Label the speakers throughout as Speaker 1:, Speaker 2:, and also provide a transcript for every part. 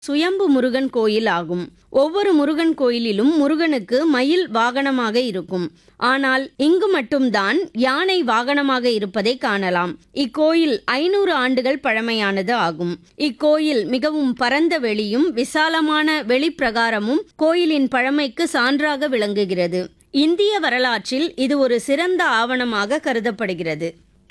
Speaker 1: சுயம்பு முருகன் கோயில் ஆகும் ஒவ்வொரு முருகன் கோயிலிலும் முருகனுக்கு மயில் வாகனமாக இருக்கும் ஆனால் இங்கு மட்டும்தான் யானை வாகனமாக இருப்பதை காணலாம் இக்கோயில் ஐநூறு ஆண்டுகள் பழமையானது ஆகும் இக்கோயில் மிகவும் பரந்த வெளியும் விசாலமான வெளிப்பிரகாரமும் கோயிலின் பழமைக்கு சான்றாக விளங்குகிறது இந்திய வரலாற்றில் இது ஒரு சிறந்த ஆவணமாக கருதப்படுகிறது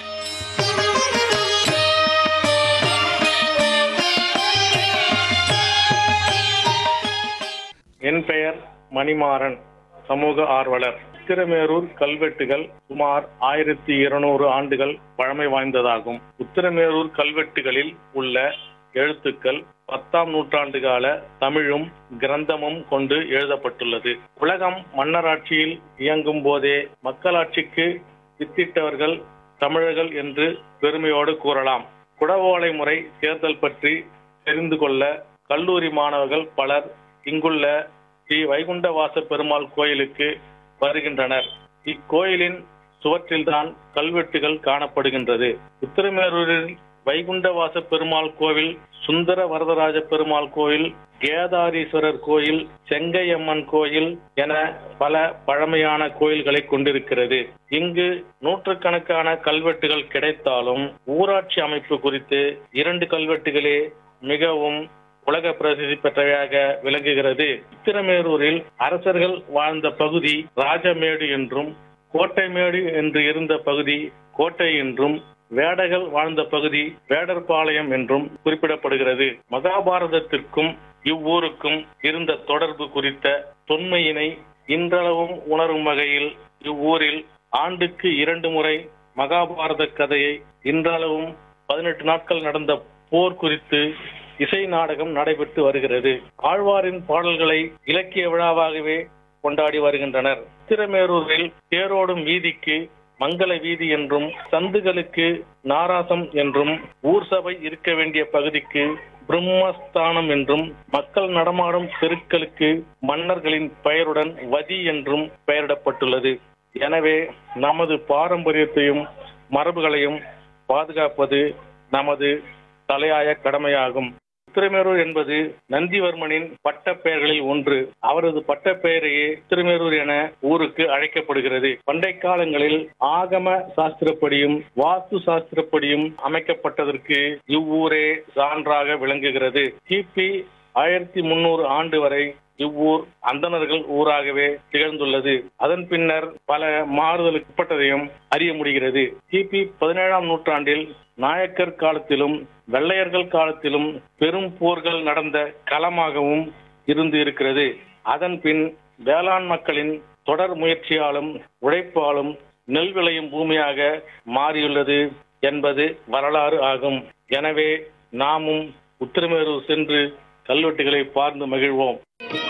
Speaker 2: என் பெயர் மணிமாறன் சமூக ஆர்வலர் உத்திரமேரூர் கல்வெட்டுகள் சுமார் ஆயிரத்தி இருநூறு ஆண்டுகள் பழமை வாய்ந்ததாகும் உத்திரமேரூர் கல்வெட்டுகளில் உள்ள எழுத்துக்கள் பத்தாம் நூற்றாண்டு கால தமிழும் கிரந்தமும் கொண்டு எழுதப்பட்டுள்ளது உலகம் மன்னராட்சியில் இயங்கும் போதே மக்களாட்சிக்கு வித்திட்டவர்கள் தமிழர்கள் என்று பெருமையோடு கூறலாம் குடவோலை முறை தேர்தல் பற்றி தெரிந்து கொள்ள கல்லூரி மாணவர்கள் பலர் இங்குள்ள ஸ்ரீ வைகுண்டவாச பெருமாள் கோயிலுக்கு வருகின்றனர் இக்கோயிலின் சுவற்றில்தான் கல்வெட்டுகள் காணப்படுகின்றது உத்திரமேரூரில் வைகுண்டவாச பெருமாள் கோவில் சுந்தர வரதராஜ பெருமாள் கோயில் கேதாரீஸ்வரர் கோயில் செங்கையம்மன் கோயில் என பல பழமையான கோயில்களை கொண்டிருக்கிறது இங்கு நூற்றுக்கணக்கான கல்வெட்டுகள் கிடைத்தாலும் ஊராட்சி அமைப்பு குறித்து இரண்டு கல்வெட்டுகளே மிகவும் உலக பிரசித்தி பெற்றவையாக விளங்குகிறது உத்திரமேரூரில் அரசர்கள் வாழ்ந்த பகுதி ராஜமேடு என்றும் கோட்டைமேடு என்று இருந்த பகுதி கோட்டை என்றும் வேடர்கள் வாழ்ந்த பகுதி வேடர்பாளையம் என்றும் குறிப்பிடப்படுகிறது மகாபாரதத்திற்கும் இவ்வூருக்கும் இருந்த தொடர்பு குறித்த தொன்மையினை இன்றளவும் உணரும் வகையில் இவ்வூரில் ஆண்டுக்கு இரண்டு முறை மகாபாரத கதையை இன்றளவும் பதினெட்டு நாட்கள் நடந்த போர் குறித்து இசை நாடகம் நடைபெற்று வருகிறது ஆழ்வாரின் பாடல்களை இலக்கிய விழாவாகவே கொண்டாடி வருகின்றனர் திருமேரூரில் தேரோடும் வீதிக்கு மங்கள வீதி என்றும் சந்துகளுக்கு நாராசம் என்றும் ஊர் சபை இருக்க வேண்டிய பகுதிக்கு பிரம்மஸ்தானம் என்றும் மக்கள் நடமாடும் தெருக்களுக்கு மன்னர்களின் பெயருடன் வதி என்றும் பெயரிடப்பட்டுள்ளது எனவே நமது பாரம்பரியத்தையும் மரபுகளையும் பாதுகாப்பது நமது தலையாய கடமையாகும் திருமேரூர் என்பது நந்திவர்மனின் பட்டப்பெயர்களில் ஒன்று அவரது பட்டப்பெயரையே திருமேரூர் என ஊருக்கு அழைக்கப்படுகிறது பண்டை காலங்களில் ஆகம சாஸ்திரப்படியும் வாஸ்து சாஸ்திரப்படியும் அமைக்கப்பட்டதற்கு இவ்வூரே சான்றாக விளங்குகிறது கிபி ஆயிரத்தி முன்னூறு ஆண்டு வரை இவ்வூர் அந்தணர்கள் ஊராகவே திகழ்ந்துள்ளது அதன் பின்னர் பல மாறுதலுக்கு உட்பட்டதையும் அறிய முடிகிறது கிபி பதினேழாம் நூற்றாண்டில் நாயக்கர் காலத்திலும் வெள்ளையர்கள் காலத்திலும் பெரும் போர்கள் நடந்த களமாகவும் இருந்து இருக்கிறது அதன் பின் வேளாண் மக்களின் தொடர் முயற்சியாலும் உழைப்பாலும் நெல் விளையும் பூமியாக மாறியுள்ளது என்பது வரலாறு ஆகும் எனவே நாமும் உத்திரமேரூர் சென்று கல்வெட்டுகளை பார்த்து மகிழ்வோம்